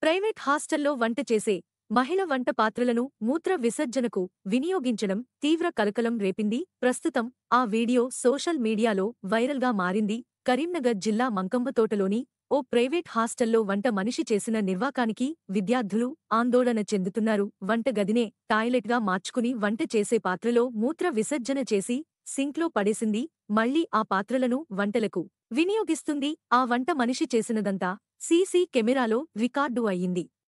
private హాస్టల్లో వంట చేసే మహిళ వంట పాత్రలను మూత్ర విసర్జనకు వినియోగించడం తీవ్ర కలకలం రేపింది ప్రస్తుతం ఆ వీడియో సోషల్ మీడియాలో వైరల్గా మారింది కరీంనగర్ జిల్లా మంకంబతోటలోని ఓ ప్రైవేట్ హాస్టల్లో వంట మనిషి చేసిన నిర్వాకానికి విద్యార్థులు ఆందోళన చెందుతున్నారు వంట గదినే టాయిలెట్గా మార్చుకుని వంట చేసే పాత్రలో మూత్ర విసర్జన చేసి సింక్లో పడేసింది మళ్లీ ఆ పాత్రలను వంటలకు వినియోగిస్తుంది ఆ వంట మనిషి చేసినదంతా సీసీ కెమెరాలో రికార్డు అయ్యింది